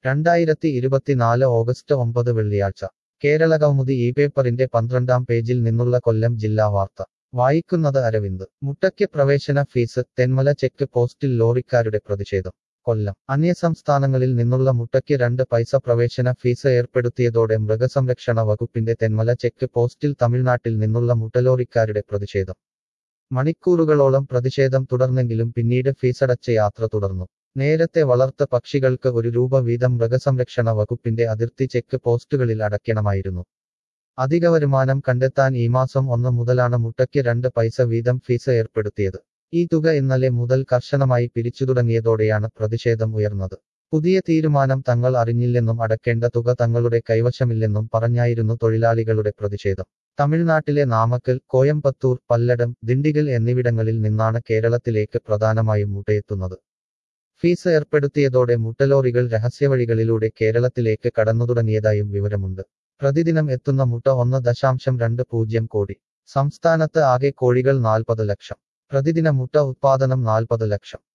രണ്ടായിരത്തി ഇരുപത്തിനാല് ഓഗസ്റ്റ് ഒമ്പത് വെള്ളിയാഴ്ച കേരളകൗമുദി ഈ പേപ്പറിന്റെ പന്ത്രണ്ടാം പേജിൽ നിന്നുള്ള കൊല്ലം ജില്ലാ വാർത്ത വായിക്കുന്നത് അരവിന്ദ് മുട്ടയ്ക്ക് പ്രവേശന ഫീസ് തെന്മല ചെക്ക് പോസ്റ്റിൽ ലോറിക്കാരുടെ പ്രതിഷേധം കൊല്ലം അന്യസംസ്ഥാനങ്ങളിൽ നിന്നുള്ള മുട്ടയ്ക്ക് രണ്ട് പൈസ പ്രവേശന ഫീസ് ഏർപ്പെടുത്തിയതോടെ മൃഗസംരക്ഷണ വകുപ്പിന്റെ തെന്മല ചെക്ക് പോസ്റ്റിൽ തമിഴ്നാട്ടിൽ നിന്നുള്ള മുട്ടലോറിക്കാരുടെ പ്രതിഷേധം മണിക്കൂറുകളോളം പ്രതിഷേധം തുടർന്നെങ്കിലും പിന്നീട് ഫീസടച്ച യാത്ര തുടർന്നു നേരത്തെ വളർത്ത പക്ഷികൾക്ക് ഒരു രൂപ വീതം മൃഗസംരക്ഷണ വകുപ്പിന്റെ അതിർത്തി ചെക്ക് പോസ്റ്റുകളിൽ അടയ്ക്കണമായിരുന്നു അധിക വരുമാനം കണ്ടെത്താൻ ഈ മാസം ഒന്ന് മുതലാണ് മുട്ടയ്ക്ക് രണ്ട് പൈസ വീതം ഫീസ് ഏർപ്പെടുത്തിയത് ഈ തുക ഇന്നലെ മുതൽ കർശനമായി പിരിച്ചു തുടങ്ങിയതോടെയാണ് പ്രതിഷേധം ഉയർന്നത് പുതിയ തീരുമാനം തങ്ങൾ അറിഞ്ഞില്ലെന്നും അടക്കേണ്ട തുക തങ്ങളുടെ കൈവശമില്ലെന്നും പറഞ്ഞായിരുന്നു തൊഴിലാളികളുടെ പ്രതിഷേധം തമിഴ്നാട്ടിലെ നാമക്കൽ കോയമ്പത്തൂർ പല്ലടം ദിണ്ടിഗൽ എന്നിവിടങ്ങളിൽ നിന്നാണ് കേരളത്തിലേക്ക് പ്രധാനമായും മുട്ടയെത്തുന്നത് ഫീസ് ഏർപ്പെടുത്തിയതോടെ മുട്ടലോറികൾ രഹസ്യവഴികളിലൂടെ കേരളത്തിലേക്ക് കടന്നു തുടങ്ങിയതായും വിവരമുണ്ട് പ്രതിദിനം എത്തുന്ന മുട്ട ഒന്ന് ദശാംശം രണ്ട് പൂജ്യം കോടി സംസ്ഥാനത്ത് ആകെ കോഴികൾ നാൽപ്പത് ലക്ഷം പ്രതിദിന മുട്ട ഉത്പാദനം നാൽപ്പത് ലക്ഷം